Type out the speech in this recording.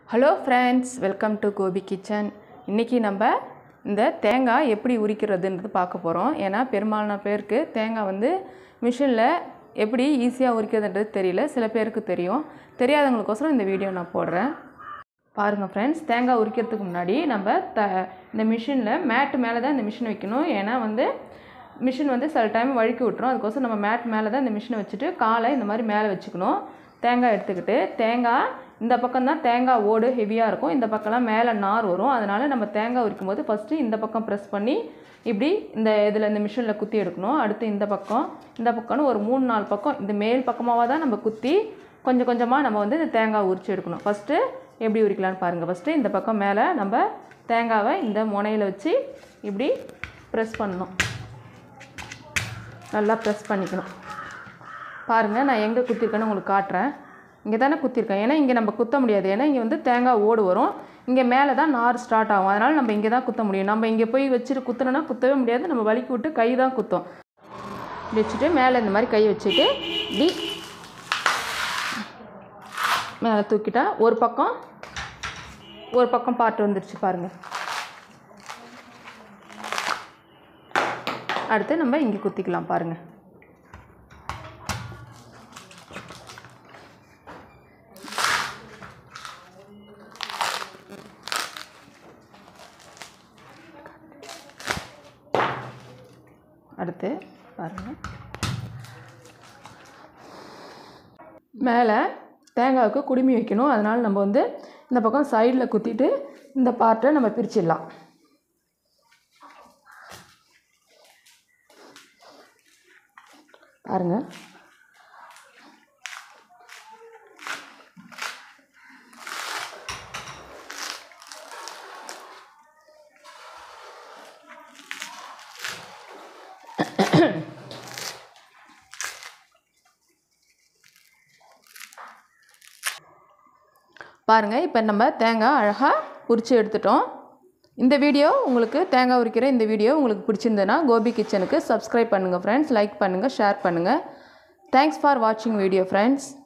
hello friends welcome to Gopi kitchen இன்றைக்கி நம்ம இந்த தேங்காய் எப்படி உரிக்கிறதுன்றது பார்க்க போகிறோம் ஏன்னா பெரும்பாலான பேருக்கு தேங்காய் வந்து மிஷினில் எப்படி ஈஸியாக உரிக்கிறதுன்றது தெரியல சில பேருக்கு தெரியும் தெரியாதவங்களுக்கோசரம் இந்த வீடியோ நான் போடுறேன் பாருங்கள் ஃப்ரெண்ட்ஸ் தேங்காய் உரிக்கிறதுக்கு முன்னாடி நம்ம த இந்த மிஷினில் மேட்டு மேலே தான் இந்த மிஷின் வைக்கணும் ஏன்னா வந்து மிஷின் வந்து சில டைம் வழுக்கி விட்டுரும் அதுக்கோசரம் நம்ம மேட் மேலே தான் இந்த மிஷினை வச்சுட்டு காலை இந்த மாதிரி மேலே வச்சுக்கணும் தேங்காய் எடுத்துக்கிட்டு தேங்காய் இந்த பக்கம் தான் தேங்காய் ஓடு ஹெவியாக இருக்கும் இந்த பக்கம்லாம் மேலே நார் வரும் அதனால் நம்ம தேங்காய் உரிக்கும் போது ஃபஸ்ட்டு இந்த பக்கம் ப்ரெஸ் பண்ணி இப்படி இந்த இதில் இந்த மிஷினில் குத்தி எடுக்கணும் அடுத்து இந்த பக்கம் இந்த பக்கம்னு ஒரு மூணு நாலு பக்கம் இந்த மேல் பக்கமாக தான் நம்ம குத்தி கொஞ்சம் கொஞ்சமாக நம்ம வந்து இந்த தேங்காய் உரிச்சு எடுக்கணும் ஃபஸ்ட்டு எப்படி உரிக்கலான்னு பாருங்கள் ஃபஸ்ட்டு இந்த பக்கம் மேலே நம்ம தேங்காவை இந்த முனையில் வச்சு இப்படி ப்ரெஸ் பண்ணணும் நல்லா ப்ரெஸ் பண்ணிக்கணும் பாருங்கள் நான் எங்கே குத்திருக்கேன்னு உங்களுக்கு காட்டுறேன் இங்கே தானே குத்திருக்கேன் ஏன்னா இங்கே நம்ம குத்த முடியாது ஏன்னா இங்கே வந்து தேங்காய் ஓடு வரும் இங்கே மேலே தான் நார் ஸ்டார்ட் ஆகும் அதனால் நம்ம இங்கே தான் குத்த முடியும் நம்ம இங்கே போய் வச்சுட்டு குத்தணும்னா குத்தவே முடியாது நம்ம வலிக்கு விட்டு கை தான் குத்தும் இப்படி வச்சுட்டு மேலே இந்த மாதிரி கை வச்சுட்டு இப்படி மேலே தூக்கிட்டா ஒரு பக்கம் ஒரு பக்கம் பாட்டு வந்துடுச்சு பாருங்கள் அடுத்து நம்ம இங்கே குத்திக்கலாம் பாருங்கள் அடுத்து பாருங்கள் மேலே தேங்காய்க்கு குடுமி வைக்கணும் அதனால் நம்ம வந்து இந்த பக்கம் சைடில் குத்திட்டு இந்த பார்ட்டை நம்ம பிரிச்சிடலாம் பாருங்கள் பாருங்கள் இப்போ நம்ம தேங்காய் அழகாக உரித்து எடுத்துட்டோம் இந்த வீடியோ உங்களுக்கு தேங்காய் உரிக்கிற இந்த வீடியோ உங்களுக்கு பிடிச்சிருந்ததுன்னா கோபி கிச்சனுக்கு சப்ஸ்கிரைப் பண்ணுங்கள் ஃப்ரெண்ட்ஸ் லைக் பண்ணுங்கள் ஷேர் பண்ணுங்கள் தேங்க்ஸ் ஃபார் வாட்சிங் வீடியோ ஃப்ரெண்ட்ஸ்